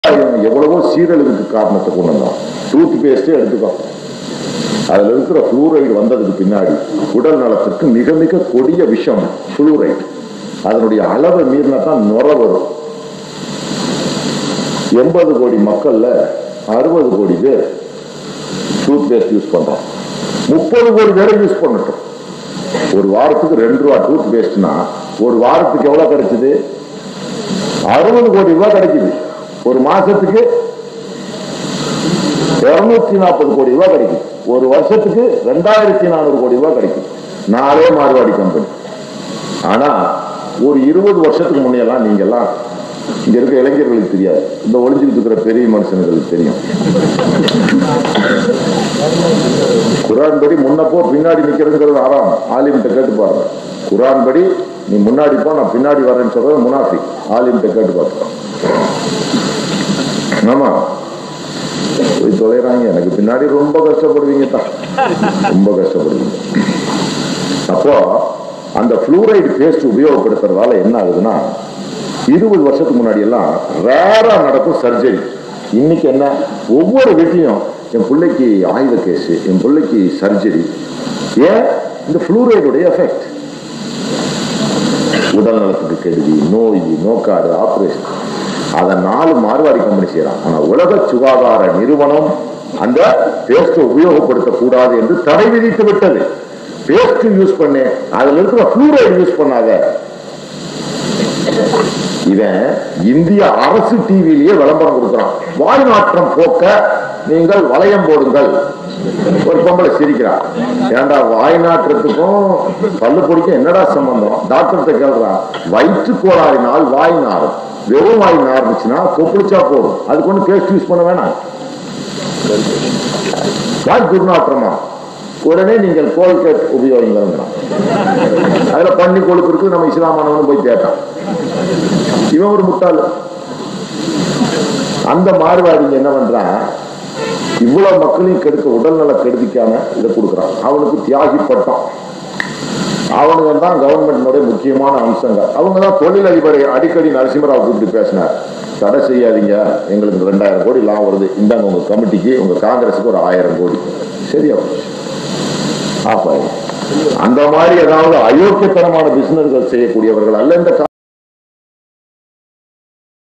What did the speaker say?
எவ்வளவோ சீரழிவுக்கு காரணத்தை கொண்டு வந்தோம் டூத் பேஸ்டே எடுத்துக்கோ அதுல இருக்கிற ஃப்ளூரைடு வந்ததுக்கு பின்னாடி உடல் நலத்திற்கு மிக மிக கொடிய விஷம் ஃப்ளூரைடு அதனுடைய அளவை மீறினா தான் நுர வரும் எண்பது கோடி மக்கள்ல அறுபது கோடி பேர் டூத் பேஸ்ட் யூஸ் பண்றோம் முப்பது கோடி பேரை யூஸ் பண்ணட்டும் ஒரு வாரத்துக்கு ரெண்டு ரூபா டூத் பேஸ்ட்னா ஒரு வாரத்துக்கு எவ்வளவு கிடைச்சது அறுபது கோடி ரூபாய் கிடைக்குது ஒரு மாசத்துக்கு இருநூத்தி நாற்பது கோடி ரூபாய் கிடைக்கும் ஒரு வருஷத்துக்கு ரெண்டாயிரத்தி நானூறு கோடி ரூபாய் கிடைக்கும் நாலே மார்வாடி கம்பெனி ஆனா ஒரு இருபது வருஷத்துக்கு முன்னையெல்லாம் நீங்க எல்லாம் இங்க இருக்க இளைஞர்களுக்கு தெரியாது இந்த ஒளிஞ்சுக்கிட்டு இருக்கிற பெரிய மனுஷனுங்களுக்கு தெரியும் குரான் படி முன்னப்போ பின்னாடி நிக்கிறதுங்கிறது ஆறாம் ஆலிம்கிட்ட கேட்டு பாருங்க குரான் படி நீ முன்னாடி போ நான் பின்னாடி வரேன்னு சொல்றது முனாஃபி ஆலிம்கிட்ட கேட்டு பாருங்க ஆமா போய் தொலைறாங்க எனக்கு பின்னாடி ரொம்ப கஷ்டப்படுவீங்க தான் ரொம்ப கஷ்டப்படுவீங்க அப்போ அந்த ஃப்ளூரைடு பேஸ்ட் உபயோகப்படுத்துறதால என்ன ஆகுதுன்னா இருபது வருஷத்துக்கு முன்னாடி எல்லாம் ரேரா நடக்கும் சர்ஜரி இன்னைக்கு என்ன ஒவ்வொரு வீட்லயும் என் பிள்ளைக்கு ஆயுத கேஸ் என் பிள்ளைக்கு சர்ஜரி ஏன் இந்த ஃப்ளூரைடுடைய எஃபெக்ட் உடல் நலத்துக்கு கெடுதி நோய் நோக்காடு ஆபரேஷன் அதை நாலு மார்வாடி கம்பெனி செய்யறான் ஆனா உலக சுகாதார நிறுவனம் அந்த பேஸ்ட் உபயோகப்படுத்தக்கூடாது என்று தடை விதித்து விட்டது பேஸ்ட் யூஸ் பண்ணு அதுல இருக்கிற ஃப்ளூரைடு யூஸ் பண்ணாத இவன் இந்திய அரசு டிவிலேயே விளம்பரம் கொடுக்குறான் வாய் நாற்றம் போக்க நீங்கள் வளையம் போடுங்கள் ஒரு பொம்பளை சிரிக்கிறான் ஏன்டா வாய் நாற்றத்துக்கும் பல்லு பொடிக்கும் என்னடா சம்பந்தம் டாக்டர்கிட்ட கேள்றான் வயிற்று கோளாறினால் வாய் நாரும் வெறும் வாய் நார்ந்துச்சுன்னா கொப்பளிச்சா போதும் அதுக்கு ஒன்று பேஸ்ட் யூஸ் பண்ண வேணாம் வாய் துர்நாற்றமா உடனே நீங்கள் கோல்கேட் உபயோகிங்கிறான் அதுல பண்ணி கொழுப்பு இருக்கு நம்ம இஸ்லாமானவனு போய் கேட்டான் இவன் ஒரு முட்டாள் அந்த மாறுவாடிங்க என்ன பண்றான் இவ்வளவு மக்களையும் கெடுக்க உடல்நல கெடுதிக்காம இதை கொடுக்குறான் அவனுக்கு தியாகி பட்டம் அவனுங்க தான் கவர்மெண்டினுடைய முக்கியமான அம்சங்கள் அவங்க தான் தொழிலதிபரை அடிக்கடி நரசிம்மராவ் கூப்பிட்டு பேசினார் தடை செய்யாதீங்க எங்களுக்கு ரெண்டாயிரம் கோடி லாபம் வருது இந்தாங்க உங்க கமிட்டிக்கு உங்க காங்கிரஸுக்கு ஒரு ஆயிரம் கோடி சரியா போச்சு ஆஃப் ஆயிடும் அந்த மாதிரி ஏதாவது அயோக்கியத்தனமான பிசினஸ்கள் செய்யக்கூடியவர்கள் அல்ல இந்த